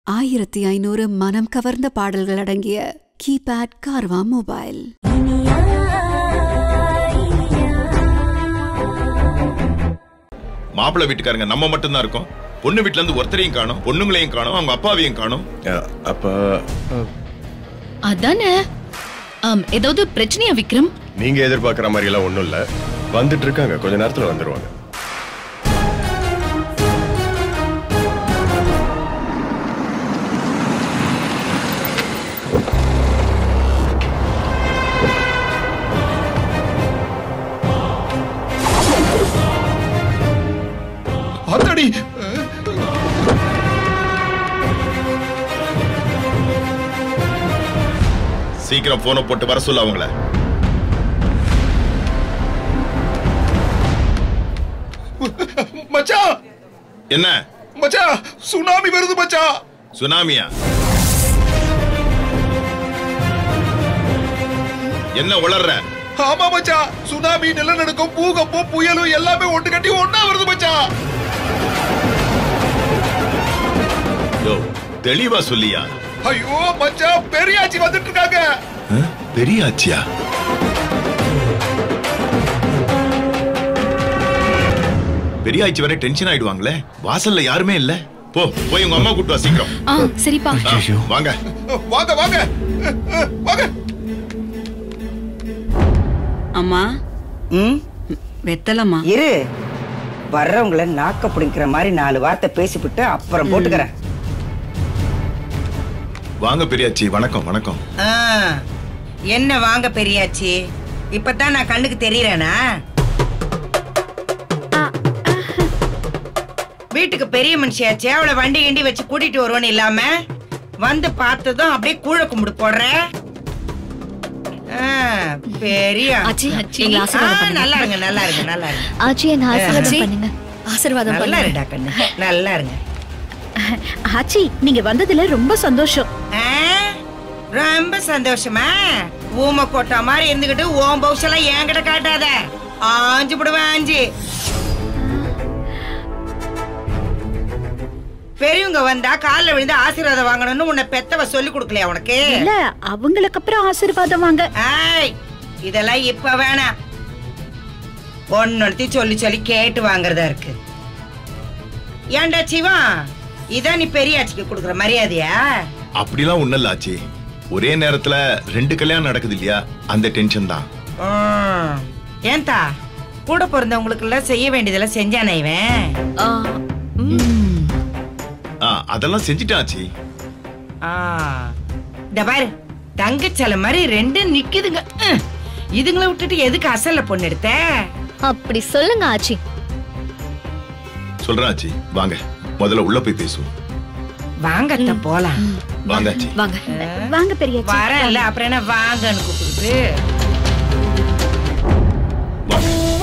ஆயிரத்தி ஐநூறு மனம் கவர்ந்த பாடல்கள் அடங்கிய கீபேட் கார்வா மொபைல் மாப்பிள்ளை வீட்டுக்காரங்க நம்ம மட்டும்தான் இருக்கோம் பொண்ணு வீட்ல இருந்து ஒருத்தரையும் காணும் பொண்ணுங்களையும் காணும் அவங்க அப்பாவையும் காணும் அஹ், அப்ப அதானே ஆம் ஏதாவது பிரச்சனையா விக்ரம் நீங்க எதிர்பார்க்குற மாதிரி எல்லாம் ஒண்ணும் இல்ல வந்துட்டு இருக்காங்க கொஞ்ச நேரத்துல வந்துருவாங்க அத்தடி சீக்கிரம் போனை போட்டு வர சொல்ல அவங்கள மச்சான் என்ன மச்சான் சுனாமி வருது மச்சான் சுனாமியா என்ன உளர்ற ஆமா மச்சான் சுனாமி நிலநடுக்கம் பூகம்பம் புயலும் எல்லாமே ஒட்டு கட்டி ஒண்ணா வருது மச்சான் யோ தெளிவா சொல்லியா ஐயோ மச்சான் பெரியாச்சி வந்துட்டு இருக்காங்க பெரிய ஆச்சியா பெரிய ஆச்சி வரை டென்ஷன் ஆயிடுவாங்களே வாசல்ல யாருமே இல்ல போ போய் உங்க அம்மா கூட்டு வா சீக்கிரம் ஆ சரிப்பா ஆ, வாங்க வாங்க வாங்க வாங்க அம்மா ம் வெத்தலம்மா இரு வர்றவங்கள நாக்க பிடிக்கிற மாதிரி நாலு வார்த்தை பேசிவிட்டு அப்புறம் போட்டுக்கிறேன் வாங்க பெரியாச்சி வணக்கம் வணக்கம் ஆ, என்ன வாங்க பெரியாச்சி இப்பதான் நான் கண்ணுக்கு தெரியறேனா வீட்டுக்கு பெரிய மனுஷியாச்சு அவளை வண்டி கிண்டி வச்சு கூட்டிட்டு வருவோன்னு இல்லாம வந்து பார்த்ததும் அப்படியே கூழ கும்பிடு போடுற ஆ, பெரிய ஆச்சி, ஆச்சி, ஆ, எங்களை ஆசீர்வாதம் பண்ணுங்க. நல்லா இருங்க நல்லா இருங்க நல்லா இருங்க ஆச்சி என்ன ஆசீர்வாதம் ஆச்சி. பண்ணுங்க ஆசீர்வாதம் நல்லா பண்ணுங்க இருடா கண்ணு நல்லா இருங்க ஆச்சி நீங்க வந்ததுல ரொம்ப சந்தோஷம் ஆ? ரொம்ப சந்தோஷமா ஊமை கொட்டா மாதிரி இருந்துகிட்டு ஓம் பௌஷெல்லாம் என்கிட்ட காட்டாத ஆஞ்சு விடுவேன் ஆஞ்சு பெரியவங்க வந்தா கால்ல விழுந்து ஆசீர்வாதம் வாங்கணும்னு உன்னை பெத்தவ சொல்லி கொடுக்கலையா உனக்கு இல்ல அவங்களுக்கு அப்புறம் ஆசீர்வாதம் வாங்க ஆய் இதெல்லாம் இப்ப வேணாம் ஒன்னொருத்தி சொல்லி சொல்லி கேட்டு வாங்குறதா இருக்கு ஏன்டா சிவா இதான் நீ பெரியாச்சிக்கு கொடுக்குற மரியாதையா அப்படிலாம் ஒண்ணும் இல்ல ஆச்சி ஒரே நேரத்துல ரெண்டு கல்யாணம் நடக்குது இல்லையா அந்த டென்ஷன் தான் ம். ஏன்தா கூட பிறந்தவங்களுக்கு எல்லாம் செய்ய வேண்டியதெல்லாம் செஞ்சானே இவன் ஆ, ம். ஆ, அதெல்லாம் செஞ்சுட்டேன் ஆச்சி ஆ. இந்த பாரு தங்கச்சல மாதிரி ரெண்டு நிக்குதுங்க ம். இதுங்களை விட்டுட்டு எதுக்கு அசல்ல பொண்ணு எடுத்த அப்படி சொல்லுங்க ஆச்சி சொல்றேன் ஆச்சி வாங்க முதல்ல உள்ள போய் பேசுவோம் வாங்கத்த போலாம் வாங்க ஆச்சி வாங்க வாங்க பெரிய வரேன்ல அப்புறம் என்ன வாங்கன்னு கூப்பிடுது வாங்க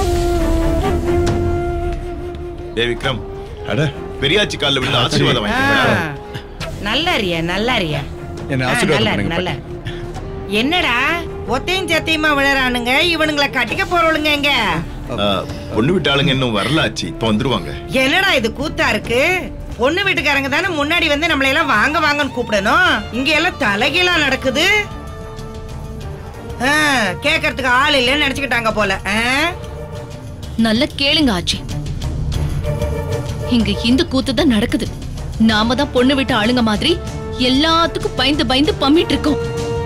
டேய் விக்ரம் அட பெரியாச்சி கால்ல விழுந்து ஆசீர்வாதம் ஆ. வாங்கிக்கோங்க நல்லா இருக்கியா நல்லா இருக்கியா என்ன ஆ, ஆசீர்வாதம் நல்லா இரு, பண்ணுங்க, நல்லா இரு. என்னடா ஒத்தையும் சத்தையுமா விழறானுங்க இவனுங்களை கட்டிக்க போறவளுங்க எங்க ஆ, பொண்ணு விட்டு ஆளுங்க இன்னும் வரல ஆச்சி இப்ப வந்துருவாங்க என்னடா இது கூத்தா இருக்கு பொண்ணு வீட்டுக்காரங்க தானே முன்னாடி வந்து நம்மளை எல்லாம் வாங்க வாங்கன்னு கூப்பிடணும் இங்க எல்லாம் தலைகீழா நடக்குது ஆ, கேக்கறதுக்கு ஆள் இல்லைன்னு நினைச்சுக்கிட்டாங்க போல ஆ? நல்லா கேளுங்க ஆச்சி இங்க இந்த கூத்து தான் நடக்குது நாம தான் பொண்ணு விட்டு ஆளுங்க மாதிரி எல்லாத்துக்கும் பயந்து பயந்து பம்மிட்டு இருக்கோம்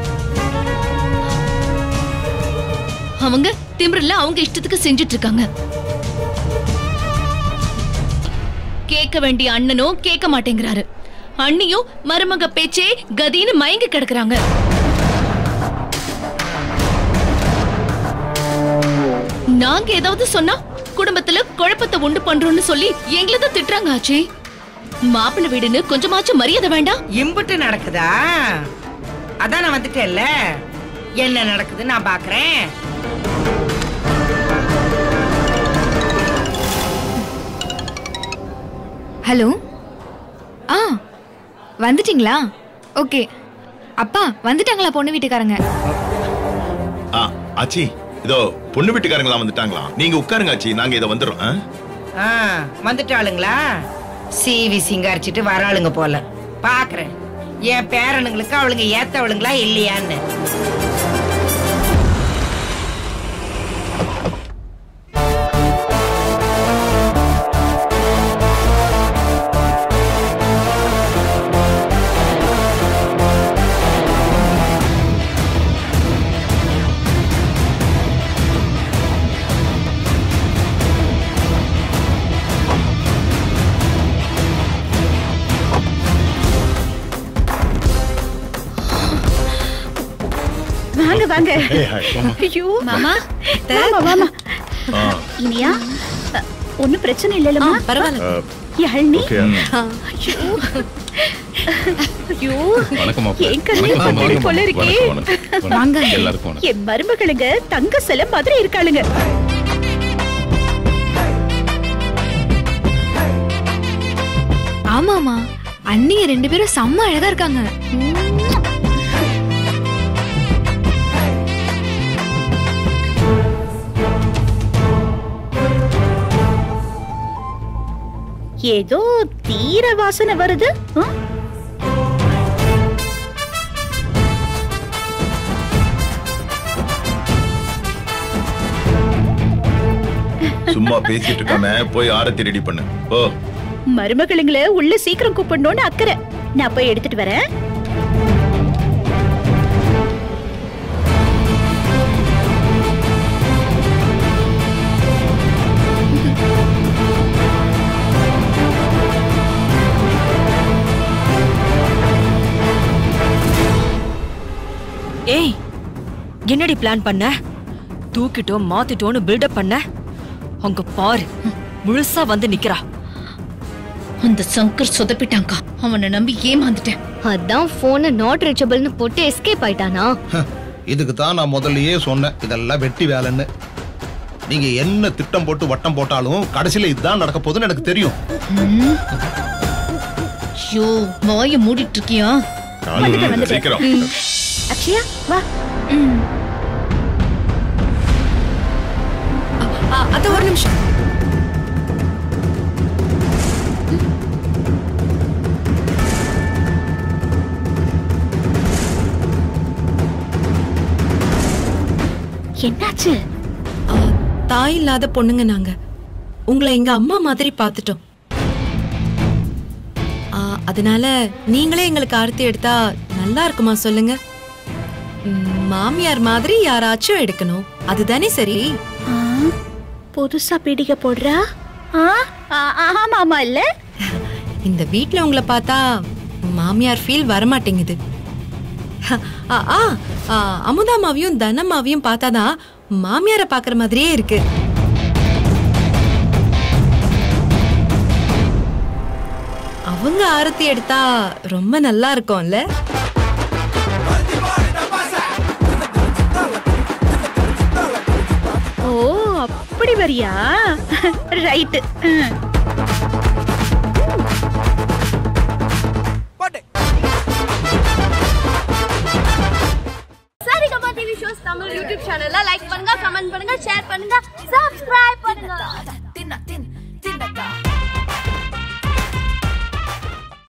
அவங்க திமிரல அவங்க இஷ்டத்துக்கு செஞ்சுட்டு இருக்காங்க கேட்க வேண்டிய அண்ணனும் கேட்க மாட்டேங்கிறாரு அண்ணியும் மருமக பேச்சே கதின்னு மயங்கி கிடக்குறாங்க நாங்க ஏதாவது சொன்னா குடும்பத்துல குழப்பத்தை உண்டு பண்றோம்னு சொல்லி எங்களை தான் திட்டுறாங்க ஆச்சி மாப்பிள்ளை வீடுன்னு கொஞ்சமாச்சும் மரியாதை வேண்டாம் இம்புட்டு நடக்குதா அதான் நான் வந்துட்டேன்ல என்ன நடக்குது நான் பாக்குறேன் ஹலோ ஆ வந்துட்டீங்களா ஓகே அப்பா வந்துட்டாங்களா பொண்ணு வீட்டுக்காரங்க ஆ ஆச்சி இதோ பொண்ணு வீட்டுக்காரங்களா வந்துட்டாங்களா நீங்க உட்காருங்க ஆச்சி நாங்க இத வந்துடுறோம் ஆ? ஆ வந்துட்டாளுங்களா சீவி சிங்காரிச்சிட்டு வராளுங்க போல பாக்குறேன் என் பேரனுங்களுக்கு அவளுங்க ஏத்தவளுங்களா இல்லையான்னு வாங்க வாங்க ஏய், hi. ஐயோ மாமா வாமா வாமா ஆ, இனியா அ, ஒண்ணும் பிரச்சனை இல்லலமா பரவாயில்ல யாழ்னி ஓகே ஐயோ ஐயோ வணக்கம் மாப்பிள்ளை. என் கண்ணு வணக்கம், பொண்ணு வணக்கம், போல இருக்கே வணக்கம், வணக்கம். வாங்க எல்லாருக்கும் வணக்கம். என் மருமகளுங்க தங்க சிலை மாதிரி இருக்காளுங்க ஆமாமா அண்ணிங்க ரெண்டு பேரும் செம்ம அழகா இருக்காங்க ஏதோ தீர வாசனை வருது ஆ? சும்மா பேசிட்டு இருக்காம போய் ஆரத்தி ரெடி பண்ணு ஓ மருமகளுங்களை உள்ள சீக்கிரம் கூப்பிடணும்னு அக்கறை நான் போய் எடுத்துட்டு வரேன் ஏய் என்னடி பிளான் பண்ண தூக்கிட்டோம் மாத்திட்டோம்னு பில்டப் பண்ண அங்க பாரு முழுசா வந்து நிக்கிறா அந்த சங்கர் சொதப்பிட்டாங்க அவனை நம்பி ஏமாந்துட்டேன் அதான் போன நாட் ரீச்சபிள்னு போட்டு எஸ்கேப் ஆயிட்டானா இதுக்கு தான் நான் முதல்லயே சொன்னேன் இதெல்லாம் வெட்டி வேலைன்னு நீங்க என்ன திட்டம் போட்டு வட்டம் போட்டாலும் கடைசியில இதுதான் நடக்க போகுதுன்னு எனக்கு தெரியும் ஐயோ வாய மூடிட்டு இருக்கியா ம், சீக்கிரம் அக்ஷயா வா அத ஒரு நிமிஷம் என்னாச்சு தாய் இல்லாத பொண்ணுங்க நாங்க உங்களை எங்க அம்மா மாதிரி பார்த்துட்டோம் ஆ, அதனால நீங்களே எங்களுக்கு ஆர்த்தி எடுத்தா நல்லா இருக்குமா சொல்லுங்க ம், மாமியார் மாதிரி யாராச்சும் எடுக்கணும் அதுதானே சரி ஆ, புதுசா பீடிகை போடுறா ஆ, ஆ, ஆமா ஆமா இல்ல இந்த வீட்ல உங்களை பார்த்தா மாமியார் ஃபீல் வரமாட்டேங்குது ஆ, ஆ, ஆ, அமுதாமாவையும் தனமாவையும் பார்த்தாதான் மாமியாரை பார்க்குற மாதிரியே இருக்கு அவங்க ஆரத்தி எடுத்தா ரொம்ப நல்லா இருக்கும்ல ஓ அப்படி வரியா right Saregama TV shows Tamil YouTube சேனல்ல லைக் பண்ணுங்க கமெண்ட் பண்ணுங்க ஷேர் பண்ணுங்க சப்ஸ்கிரைப் பண்ணுங்க